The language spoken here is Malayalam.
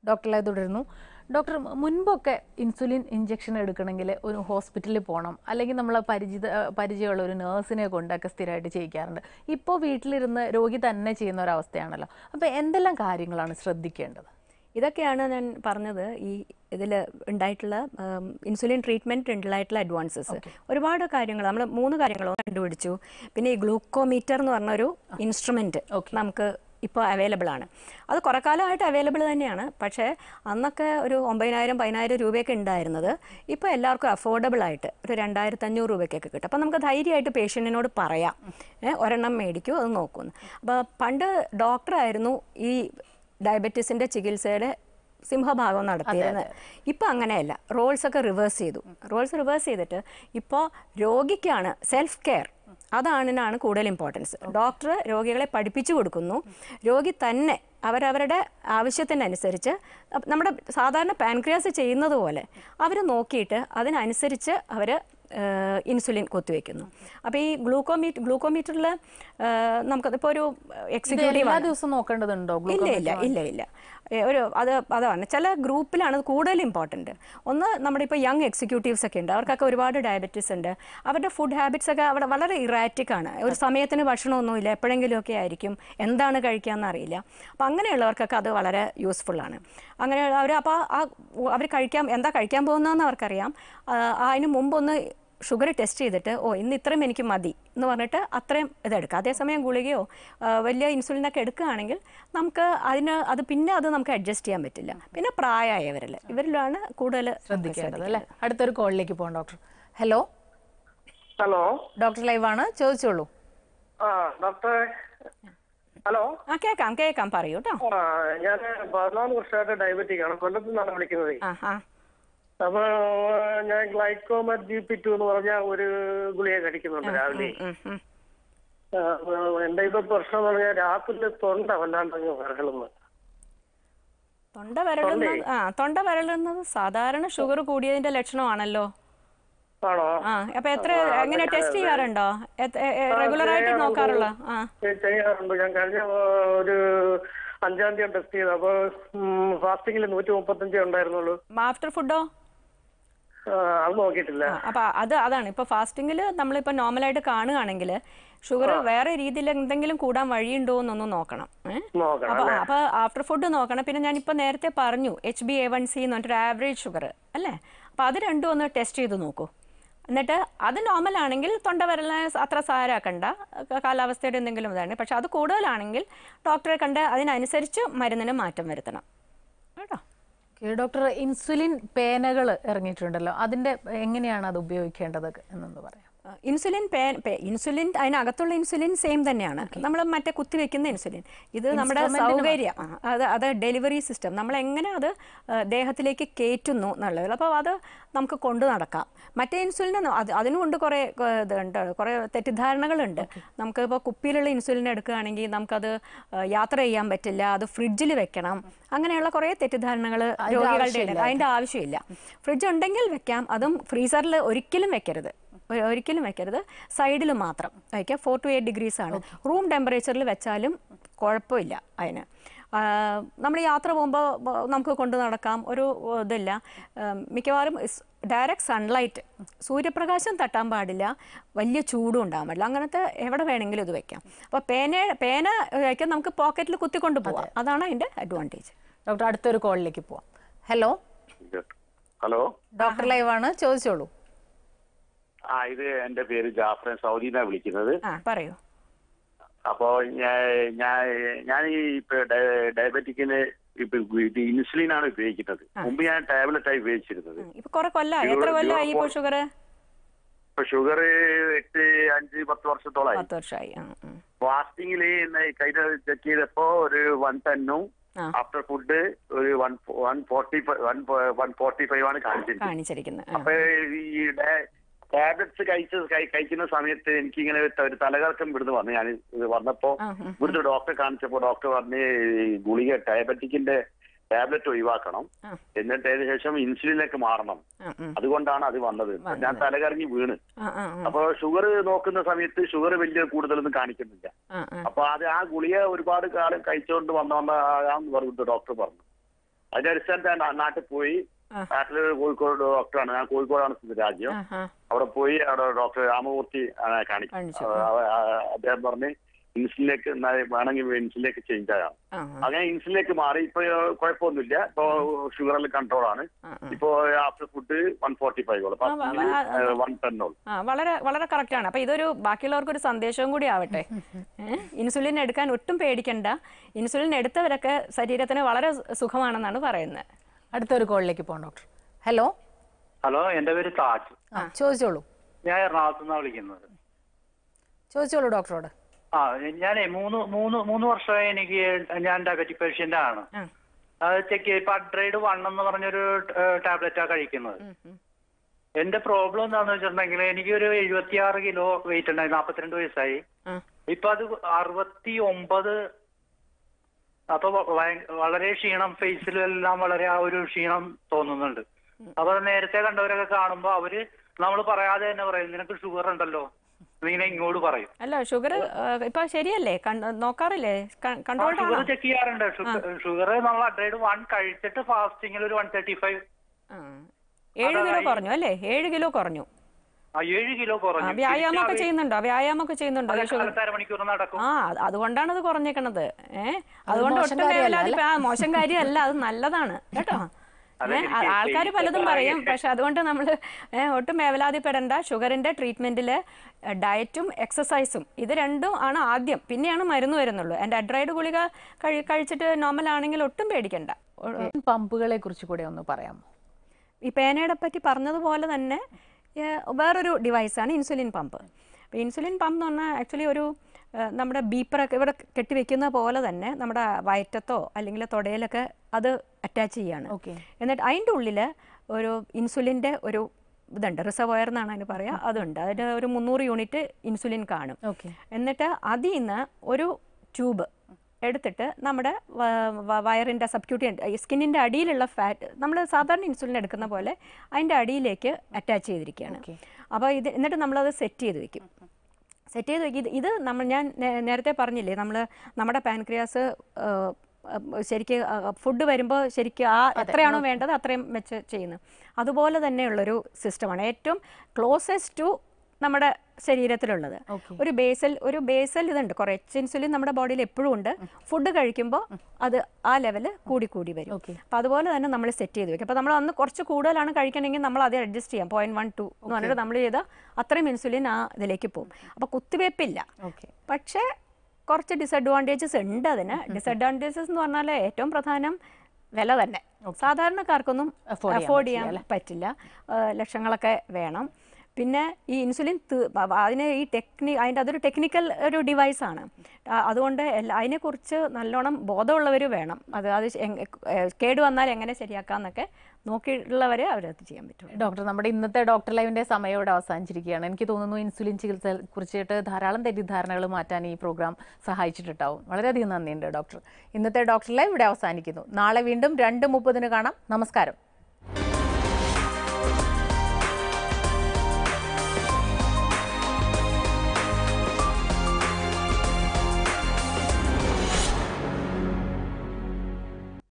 ഡോക്ടറെ തുടരുന്നു ഡോക്ടർ മുൻപൊക്കെ ഇൻസുലിൻ ഇഞ്ചക്ഷൻ എടുക്കണമെങ്കിൽ ഒരു ഹോസ്പിറ്റലിൽ പോകണം അല്ലെങ്കിൽ നമ്മൾ പരിചിത പരിചയമുള്ള ഒരു നേഴ്സിനെ കൊണ്ടൊക്കെ സ്ഥിരമായിട്ട് ചെയ്യിക്കാറുണ്ട് ഇപ്പോൾ വീട്ടിലിരുന്ന് രോഗി തന്നെ ചെയ്യുന്ന ഒരു അവസ്ഥയാണല്ലോ അപ്പോൾ എന്തെല്ലാം കാര്യങ്ങളാണ് ശ്രദ്ധിക്കേണ്ടത് ഇതൊക്കെയാണ് ഞാൻ പറഞ്ഞത് ഈ ഇതിൽ ഉണ്ടായിട്ടുള്ള ഉം, ഇൻസുലിൻ ട്രീറ്റ്മെൻറ്റ് ഉണ്ടായിട്ടുള്ള അഡ്വാൻസസ് ഒരുപാട് കാര്യങ്ങൾ നമ്മൾ മൂന്ന് കാര്യങ്ങളോ കണ്ടുപിടിച്ചു പിന്നെ ഈ ഗ്ലൂക്കോമീറ്റർ എന്ന് പറഞ്ഞൊരു ഇൻസ്ട്രുമെൻറ്റ് നമുക്ക് ഇപ്പോൾ അവൈലബിൾ ആണ് അത് കുറേ കാലമായിട്ട് അവൈലബിൾ തന്നെയാണ് പക്ഷേ അന്നൊക്കെ ഒരു ഒമ്പതിനായിരം പതിനായിരം രൂപയൊക്കെ ഉണ്ടായിരുന്നത് ഇപ്പോൾ എല്ലാവർക്കും അഫോർഡബിൾ ആയിട്ട് ഒരു രണ്ടായിരത്തി അഞ്ഞൂറ് രൂപയ്ക്കൊക്കെ കിട്ടും അപ്പോൾ നമുക്ക് ധൈര്യമായിട്ട് പേഷ്യൻറ്റിനോട് പറയാം ഏ, ഒരെണ്ണം മേടിക്കൂ അത് നോക്കുമെന്ന് അപ്പോൾ പണ്ട് ഡോക്ടറായിരുന്നു ഈ ഡയബറ്റീസിൻ്റെ ചികിത്സയുടെ സിംഹഭാഗം നടത്തിയിരുന്നത് ഇപ്പം അങ്ങനെയല്ല റോൾസ് ഒക്കെ റിവേഴ്സ് ചെയ്തു റോൾസ് റിവേഴ്സ് ചെയ്തിട്ട് ഇപ്പോൾ രോഗിക്കാണ് സെൽഫ് കെയർ അതാണ് കൂടുതൽ ഇമ്പോർട്ടൻസ് ഡോക്ടർ രോഗികളെ പഠിപ്പിച്ചു കൊടുക്കുന്നു രോഗി തന്നെ അവരവരുടെ ആവശ്യത്തിനനുസരിച്ച് അപ്പ- നമ്മുടെ സാധാരണ പാൻക്രിയാസ് ചെയ്യുന്നത് പോലെ അവർ നോക്കിയിട്ട് അതിനനുസരിച്ച് അവർ ഇൻസുലിൻ കുത്തിവെക്കുന്നു അപ്പോൾ ഈ ഗ്ലൂക്കോമീറ്റ് ഗ്ലൂക്കോമീറ്ററിൽ നമുക്കതിപ്പോൾ ഒരു എക്സിക്യൂട്ടീവ് എല്ലാ ദിവസവും നോക്കേണ്ടതുണ്ടോ ഇല്ല ഇല്ല ഇല്ല ഇല്ല ഏ, ഒരു അത് അതാണ് ചില ഗ്രൂപ്പിലാണ് അത് കൂടുതൽ ഇമ്പോർട്ടൻറ്റ് ഒന്ന് നമ്മുടെ ഇപ്പോൾ യങ് എക്സിക്യൂട്ടീവ്സ് ഒക്കെ ഉണ്ട് അവർക്കൊക്കെ ഒരുപാട് ഡയബറ്റീസ് ഉണ്ട് അവരുടെ ഫുഡ് ഹാബിറ്റ്സ് ഒക്കെ അവിടെ വളരെ ഇറാറ്റിക് ആണ് ഒരു സമയത്തിന് ഭക്ഷണമൊന്നുമില്ല എപ്പോഴെങ്കിലുമൊക്കെ ആയിരിക്കും എന്താണ് കഴിക്കാമെന്ന് അറിയില്ല അപ്പോൾ അങ്ങനെയുള്ളവർക്കൊക്കെ അത് വളരെ യൂസ്ഫുൾ ആണ് അങ്ങനെയുള്ള അവർ അപ്പോൾ ആ അവർ കഴിക്കാൻ എന്താ കഴിക്കാൻ പോകുന്നതെന്ന് അവർക്കറിയാം ആ, അതിന് മുമ്പൊന്ന് ഷുഗർ ടെസ്റ്റ് ചെയ്തിട്ട് ഓ ഇന്ന് ഇത്രയും എനിക്ക് മതി എന്ന് പറഞ്ഞിട്ട് അത്രയും ഇതെടുക്കുക അതേസമയം ഗുളികയോ ആ, വലിയ ഇൻസുലിനൊക്കെ എടുക്കുകയാണെങ്കിൽ നമുക്ക് അതിന് അത് പിന്നെ അത് നമുക്ക് അഡ്ജസ്റ്റ് ചെയ്യാൻ പറ്റില്ല പിന്നെ പ്രായമായവരിൽ ഇവരിലാണ് കൂടുതൽ ശ്രദ്ധിക്കേണ്ടത് അല്ലേ അടുത്തൊരു കോളിലേക്ക് പോകാം ഡോക്ടർ ഹലോ ഹലോ ഡോക്ടർ ലൈവാണ് ചോദിച്ചോളൂ ആ ഡോക്ടർ ഹലോ ആ കേൾക്കാം കേൾക്കാം പറയൂ കേട്ടോ ആ ഞാൻ പതിനാല് വർഷമായിട്ട് ഡയബറ്റിക് ആണ് കൊല്ലത്ത് നിന്നാണ് വിളിക്കുന്നത് ആ ആ അപ്പൊ ഞാൻ ഗ്ലൈക്കോമ ജി പി ടു എന്ന് പറഞ്ഞ ഒരു ഗുളിക കഴിക്കുന്നുണ്ട് രാവിലെ ഉം, ഉം. ആ, എന്റെ ഇപ്പൊ പ്രശ്നം എന്ന് പറഞ്ഞാൽ രാത്രി തൊണ്ട വല്ലാണ്ട് അങ്ങ് വരളുന്നു തൊണ്ട വരളുന്നത് ആ തൊണ്ട വരളുന്നത് സാധാരണ ഷുഗർ കൂടിയതിന്റെ ലക്ഷണമാണല്ലോ ആണോ ആ അപ്പൊ എത്ര എങ്ങനെ ടെസ്റ്റ് ചെയ്യാറുണ്ടോ റെഗുലർ ആയിട്ട് നോക്കാറുള്ള ആ ചെ- ചെയ്യാറുണ്ട് ഞാൻ കഴിഞ്ഞ ആ, ഒരു അഞ്ചാം തീയതി ടെസ്റ്റ് ചെയ്തു അപ്പൊ ഫാസ്റ്റിംഗിൽ നൂറ്റി മുപ്പത്തഞ്ചേ ഉണ്ടായിരുന്നുള്ളൂ ആഫ്റ്റർ ഫുഡോ ആ, അത് നോക്കിയിട്ടില്ല ആ, അപ്പൊ അത് അതാണ് ഇപ്പൊ ഫാസ്റ്റിംഗിൽ നമ്മളിപ്പോ നോർമലായിട്ട് കാണുകയാണെങ്കിൽ ഷുഗർ വേറെ രീതിയിൽ എന്തെങ്കിലും കൂടാൻ വഴിയുണ്ടോ എന്നൊന്ന് നോക്കണം ഏ? നോക്കണം അപ്പൊ അപ്പൊ ആഫ്റ്റർ ഫുഡ് നോക്കണം പിന്നെ ഞാനിപ്പോ നേരത്തെ പറഞ്ഞു H B A one C എന്ന് പറഞ്ഞിട്ട് ആവറേജ് ഷുഗർ അല്ലേ അപ്പൊ അത് രണ്ടും ഒന്ന് ടെസ്റ്റ് ചെയ്ത് നോക്കൂ എന്നിട്ട് അത് നോർമൽ ആണെങ്കിൽ തൊണ്ട വരലിനെ അത്ര സാരാക്കണ്ട ക- കാലാവസ്ഥയുടെ എന്തെങ്കിലും ഇതാണ് പക്ഷെ അത് കൂടുതലാണെങ്കിൽ ഡോക്ടറെ കണ്ട് അതിനനുസരിച്ച് മരുന്നിന് മാറ്റം വരുത്തണം കേട്ടോ ഓക്കെ ഡോക്ടർ ഇൻസുലിൻ പേനകൾ ഇറങ്ങിയിട്ടുണ്ടല്ലോ അതിന്റെ എങ്ങനെയാണ് അത് ഉപയോഗിക്കേണ്ടത് എന്നൊന്ന് പറയാം ആ, ഇൻസുലിൻ പേ പേ- ഇൻസുലിൻ അതിനകത്തുള്ള ഇൻസുലിൻ സെയിം തന്നെയാണ് നമ്മൾ മറ്റേ കുത്തിവെക്കുന്ന ഇൻസുലിൻ ഇത് നമ്മുടെ സൗകര്യം ആ, അത് അത് ഡെലിവറി സിസ്റ്റം നമ്മൾ എങ്ങനെ അത് ആ, ദേഹത്തിലേക്ക് കയറ്റുന്നു എന്നുള്ളത് അപ്പോൾ അത് നമുക്ക് കൊണ്ടു നടക്കാം മറ്റേ ഇൻസുലിൻ അത് അതിനും കൊണ്ട് കുറേ ആ, ഇതുണ്ട് കുറേ തെറ്റിദ്ധാരണകളുണ്ട് നമുക്ക് ഇപ്പോൾ കുപ്പിയിലുള്ള ഇൻസുലിൻ എടുക്കുകയാണെങ്കിൽ നമുക്കത് ആ, യാത്ര ചെയ്യാൻ പറ്റില്ല അത് ഫ്രിഡ്ജിൽ വെക്കണം അങ്ങനെയുള്ള കുറേ തെറ്റിദ്ധാരണകൾ രോഗികളുടെ ഇടയിൽ അതിൻ്റെ ആവശ്യമില്ല ഫ്രിഡ്ജ് ഉണ്ടെങ്കിൽ വെക്കാം അതും ഫ്രീസറിൽ ഒരിക്കലും വെക്കരുത് ഒ- ഒരിക്കലും വെക്കരുത് സൈഡിൽ മാത്രം വയ്ക്കുക ഫോർ ടു എയ്റ്റ് ഡിഗ്രീസ് ആണ് റൂം ടെമ്പറേച്ചറിൽ വെച്ചാലും കുഴപ്പമില്ല അതിന് നമ്മൾ യാത്ര പോകുമ്പോൾ നമുക്ക് കൊണ്ടു നടക്കാം ഒരു ഏഹ്, ഇതില്ല ഏഹ്, മിക്കവാറും ഡയറക്റ്റ് സൺലൈറ്റ് സൂര്യപ്രകാശം തട്ടാൻ പാടില്ല വലിയ ചൂടും ഉണ്ടാകാൻ പാടില്ല അങ്ങനത്തെ എവിടെ വേണമെങ്കിലും ഇത് വെക്കാം അപ്പോൾ പേന പേന വയ്ക്കാൻ നമുക്ക് പോക്കറ്റിൽ കുത്തിക്കൊണ്ട് പോവാം അതാണ് അതിൻ്റെ അഡ്വാൻറ്റേജ് ഡോക്ടർ അടുത്തൊരു കോളിലേക്ക് പോവാം ഹലോ ഹലോ ഡോക്ടർ ലൈവാണ് ചോദിച്ചോളൂ ആ ഇത് എന്റെ പേര് ജാഫ്രൻ സൗദിന്നാ വിളിക്കുന്നത് ആ പറയൂ അപ്പോ ഞാൻ ഞാൻ ഞാൻ ഈ ഇപ്പൊ ഡയ- ഡയബറ്റിക്കിന് ഇപ്പൊ ഇത് ഇൻസുലിൻ ആണ് ഉപയോഗിക്കുന്നത് മുമ്പ് ഞാൻ ടാബ്ലറ്റ് ആയി ഉപയോഗിച്ചിരുന്നത് ഇപ്പൊ കുറെ കൊല്ലമായി എത്ര യൂറോ- കൊല്ലമായി ഇപ്പോൾ യൂറോപ്പ് ഷുഗർ ഇപ്പൊ ഷുഗർ എട്ട് അഞ്ച് പത്ത് വർഷത്തോളമായി പത്ത് വർഷമായി ആ ഉം. ഫാസ്റ്റിംഗില് കഴിഞ്ഞ ചെക്ക് ചെയ്തപ്പോ ഒരു വൺ ടെന്നും ആ. ആഫ്റ്റർ ഫുഡ് ഒരു one one forty one one forty five ആണ് കാണിച്ചിരിക്കുന്നത് കാണിച്ചിരിക്കുന്നത് ആ. അപ്പൊ ഈ ടാബ്ലറ്റ്സ് കഴിച്ച കഴി- കഴിക്കുന്ന സമയത്ത് എനിക്കിങ്ങനെ ഒരു ത- ഒരു തലകറക്കം ഇവിടുന്ന് വന്നു ഞാൻ ഇത് വന്നപ്പോ ആ, ഉം. ഇവിടുത്തെ ഡോക്ടറെ കാണിച്ചപ്പോ ഡോക്ടർ പറഞ്ഞ് ഈ ഗുളിക ഡയബറ്റിക്കിന്റെ ടാബ്ലറ്റ് ഒഴിവാക്കണം ആ. എന്നിട്ട് അതിന് ശേഷം ഇൻസുലിനിലേക്ക് മാറണം ആ, ഉം. അതുകൊണ്ടാണ് അത് വന്നത് ഞാൻ തലകറങ്ങി വീണ് ആ, ആ, ആ. അപ്പൊ ഷുഗർ നോക്കുന്ന സമയത്ത് ഷുഗർ വലിയ കൂടുതലൊന്നും കാണിക്കുന്നില്ല ആ, ആ. അപ്പൊ അത് ആ ഗുളിക ഒരുപാട് കാലം കഴിച്ചുകൊണ്ട് വന്ന വന്ന ആകാന്ന് പറഞ്ഞു ഡോക്ടർ പറഞ്ഞു അതിന്റെ അടിസ്ഥാനത്തിൽ ഞാൻ നാ- നാട്ടിൽ പോയി നാട്ടില് കോഴിക്കോട് ഡോക്ടറാണ് ഞാൻ കോഴിക്കോടാണ് സ്ഥിതി രാജ്യം ആഹാ. അവിടെ പോയി അവിടെ ഡോക്ടർ രാമമൂർത്തി ആണ് കാണിക്കും കാണിച്ചു. ആ, ആ, അദ്ദേഹം പറഞ്ഞ് ഇൻസുലിനിലേക്ക് എന്നാ വേണമെങ്കിൽ ഇൻസുലിനിലേക്ക് ചേഞ്ച് ആകാം ആഹാ. അങ്ങനെ ഇൻസുലിനിലേക്ക് മാറി ഇപ്പൊ കുഴപ്പമൊന്നുമില്ല ഇപ്പൊ ഷുഗറിൽ കൺട്രോൾ ആണ് ആ, ആ. ഇപ്പോ after food one forty five ആ, വ- വ- വൺ ടെന്നോൾ ആ വളരെ വളരെ കറക്റ്റ് ആണ് അപ്പൊ ഇതൊരു ബാക്കിയുള്ളവർക്ക് ഒരു സന്ദേശവും കൂടി ആവട്ടെ ഏ? ഇൻസുലിൻ എടുക്കാൻ ഒട്ടും പേടിക്കണ്ട ഇൻസുലിൻ എടുത്തവരൊക്കെ ശരീരത്തിന് വളരെ സുഖമാണെന്നാണ് പറയുന്നത് അടുത്തൊരു കോളിലേക്ക് പോകാം ഡോക്ടർ ഹലോ ഹലോ എന്റെ പേര് താജ് ആ ചോദിച്ചോളൂ ഞാൻ എറണാകുളത്ത് നിന്നാണ് വിളിക്കുന്നത് ചോദിച്ചോളൂ ഡോക്ടറോട് ആ ഞാനേ മൂന്ന് മൂന്ന് മൂന്ന് വർഷമായി എനിക്ക് ഞാൻ ഡയബറ്റിക് പേഷ്യന്റ് ആണ് ആ. അത് ചെക്ക് ചെയ്ത് ഇപ്പൊ അഡ്രൈഡ് വൺ എന്ന് പറഞ്ഞൊരു ടാബ്ലറ്റാ കഴിക്കുന്നത് എന്റെ പ്രോബ്ലം എന്താന്ന് വെച്ചിട്ടുണ്ടെങ്കിൽ എനിക്കൊരു എഴുപത്തിയാറ് കിലോ വെയിറ്റ് ഉണ്ടായി നാപ്പത്തിരണ്ട് വയസ്സായി ആ. ഇപ്പൊ അത് അറുപത്തി ഒമ്പത് അപ്പൊ വ- ഭയ- വളരെ ക്ഷീണം ഫേസിലെല്ലാം വളരെ ആ ഒരു ക്ഷീണം തോന്നുന്നുണ്ട് അപ്പൊ നേരത്തെ കണ്ടവരൊക്കെ കാണുമ്പോ അവര് നമ്മൾ പറയാതെ തന്നെ പറയും നിനക്ക് ഷുഗർ ഉണ്ടല്ലോ നീ ഇങ്ങനെ ഇങ്ങോട്ട് പറയും അല്ല ഷുഗർ ഇപ്പൊ ശരിയല്ലേ കണ്ട- നോക്കാറില്ലേ കൺട്രോൾഡ് ഷുഗർ ആണോ ചെക്ക് ചെയ്യാറുണ്ട് ഷുഗർ നമ്മൾ അഡ്രൈഡ് വൺ കഴിച്ചിട്ട് ഫാസ്റ്റിംഗിൽ ഒരു വൺ തേർട്ടി ഫൈവ് ആ. ഏഴ് കിലോ കുറഞ്ഞു അല്ലേ ഏഴ് കിലോ കുറഞ്ഞു ആ ഏഴ് കിലോ ആ, കുറഞ്ഞു വ്യായാമം ഒക്കെ തിരിച്ച് ചെയ്യുന്നുണ്ടോ വ്യായാമം ഒക്കെ ചെയ്യുന്നുണ്ടോ ഈ ഷുഗർ കാലത്ത് അരമണിക്കൂർ നടക്കും ആ അത് അതുകൊണ്ടാണ് അത് കുറഞ്ഞേക്കണത് ഏ അതുകൊണ്ട് മോശം ഒട്ടും കാര്യമല്ല, വേവലാതി ആ മോശം കാര്യമല്ല അത് നല്ലതാണ് കേട്ടോ അതെ, എനിക്ക് ആൾക്കാർ ഈ പലതും ഇപ്പൊ പറയും ഈ- പക്ഷെ അതുകൊണ്ട് നമ്മൾ ഒട്ടും വേവലാതിപ്പെടേണ്ട ഷുഗറിന്റെ ട്രീറ്റ്മെന്റിൽ ഡയറ്റും എക്സസൈസും ഇത് രണ്ടും ആണ് ആദ്യം പിന്നെയാണ് മരുന്ന് വരുന്നുള്ളൂ എൻ്റെ അഡ്രൈഡ് ഗുളിക കഴി കഴിച്ചിട്ട് നോർമൽ ആണെങ്കിൽ ഒട്ടും പേടിക്കണ്ട പമ്പുകളെ കുറിച്ച് കൂടെ ഒന്ന് പറയാമോ ഈ പേനയുടെ പറ്റി പറഞ്ഞതുപോലെ തന്നെ ഏഹ്, വേറൊരു ഡിവൈസാണ് ഇൻസുലിൻ പമ്പ് അപ്പോൾ ഇൻസുലിൻ പമ്പ് എന്ന് പറഞ്ഞാൽ ആക്ച്വലി ഒരു ഏഹ്, നമ്മുടെ ബീപ്പറൊക്കെ ഇവിടെ കെട്ടിവെക്കുന്ന പോലെ തന്നെ നമ്മുടെ വയറ്റത്തോ അല്ലെങ്കിൽ തൊടയിലൊക്കെ അത് അറ്റാച്ച് ചെയ്യാണ് ഓക്കെ എന്നിട്ട് അതിൻ്റെ ഉള്ളിൽ ഒരു ഇൻസുലിൻ്റെ ഒരു ഇതുണ്ട് റിസർവയർ എന്നാണ് അതിന് പറയുക അതുണ്ട് അതിന് ഒരു മുന്നൂറ് യൂണിറ്റ് ഇൻസുലിൻ കാണും ഓക്കെ എന്നിട്ട് അതിൽ നിന്ന് ഒരു ട്യൂബ് എടുത്തിട്ട് നമ്മുടെ വ- വ- വയറിൻ്റെ സബ്ക്യൂട്ടിയൻ സ്കിന്നിൻ്റെ അടിയിലുള്ള ഫാറ്റ് നമ്മൾ സാധാരണ ഇൻസുലിൻ എടുക്കുന്ന പോലെ അതിൻ്റെ അടിയിലേക്ക് അറ്റാച്ച് ചെയ്തിരിക്കുകയാണ് Okay. അപ്പോൾ ഇത് എന്നിട്ട് നമ്മളത് സെറ്റ് ചെയ്ത് വെക്കും സെറ്റ് ചെയ്ത് വെക്കും ഇത് ഇത് നമ്മൾ ഞാൻ നേ- നേരത്തെ പറഞ്ഞില്ലേ നമ്മൾ നമ്മുടെ പാൻക്രിയാസ് ശരിക്ക് ഫുഡ് വരുമ്പോൾ ശരിക്കും ആ എത്രയാണോ വേണ്ടത് അത്രയും വെച്ച് ചെയ്യുന്നത് അതുപോലെ തന്നെയുള്ളൊരു സിസ്റ്റമാണ് ഏറ്റവും ക്ലോസസ്റ്റ് ടു നമ്മുടെ ശരീരത്തിലുള്ളത് Okay. ഒരു ബേസൽ ഒരു ബേസൽ ഇതുണ്ട് കുറച്ച് ഇൻസുലിൻ നമ്മുടെ ബോഡിയിൽ എപ്പോഴും ഉണ്ട് ഫുഡ് കഴിക്കുമ്പോൾ അത് ആ ലെവൽ കൂടി കൂടി വരും Okay. അപ്പോൾ അതുപോലെ തന്നെ നമ്മൾ സെറ്റ് ചെയ്ത് വെക്കും അപ്പോൾ നമ്മൾ അന്ന് കുറച്ച് കൂടുതലാണ് കഴിക്കണമെങ്കിൽ നമ്മൾ അത് അഡ്ജസ്റ്റ് ചെയ്യാം പോയിന്റ് വൺ ടു എന്ന് പറഞ്ഞിട്ട് നമ്മൾ ചെയ്ത അത്രയും ഇൻസുലിൻ ആ ഇതിലേക്ക് പോകും അപ്പോൾ കുത്തിവയ്പ്പില്ല ഓക്കെ പക്ഷേ കുറച്ച് ഡിസഡ്വാൻറ്റേജസ് ഉണ്ട് അതിന് ഡിസഡ്വാൻറ്റേജസ് എന്ന് പറഞ്ഞാൽ ഏറ്റവും പ്രധാനം വില തന്നെ സാധാരണക്കാർക്കൊന്നും Afford ചെയ്യാൻ അഫോർഡ് ചെയ്യാൻ പറ്റില്ല ആ, ലക്ഷങ്ങളൊക്കെ വേണം പിന്നെ ഈ ഇൻസുലിൻ തി- അ- അതിന് ഈ ടെക്നി അതിൻ്റെ അതൊരു ടെക്നിക്കൽ ഒരു ഡിവൈസാണ് അതുകൊണ്ട് എല്ലാ അതിനെക്കുറിച്ച് നല്ലോണം ബോധമുള്ളവർ വേണം അത് അത് എങ്- ഏ, കേട് വന്നാൽ എങ്ങനെ ശരിയാക്കാമെന്നൊക്കെ നോക്കിയുള്ളവർ അവരത് ചെയ്യാൻ പറ്റും ഡോക്ടർ നമ്മുടെ ഇന്നത്തെ ഡോക്ടർ ലൈവിന്റെ സമയം ഇവിടെ അവസാനിച്ചിരിക്കുകയാണ് എനിക്ക് തോന്നുന്നു ഇൻസുലിൻ ചികിത്സ കുറിച്ചിട്ട് ധാരാളം തെറ്റിദ്ധാരണകൾ മാറ്റാൻ ഈ പ്രോഗ്രാം സഹായിച്ചിട്ടുണ്ടാവും വളരെയധികം നന്ദിയുണ്ട് ഡോക്ടർ ഇന്നത്തെ ഡോക്ടർ ലൈവ് ഇവിടെ അവസാനിക്കുന്നു നാളെ വീണ്ടും രണ്ട് മുപ്പതിന് കാണാം നമസ്കാരം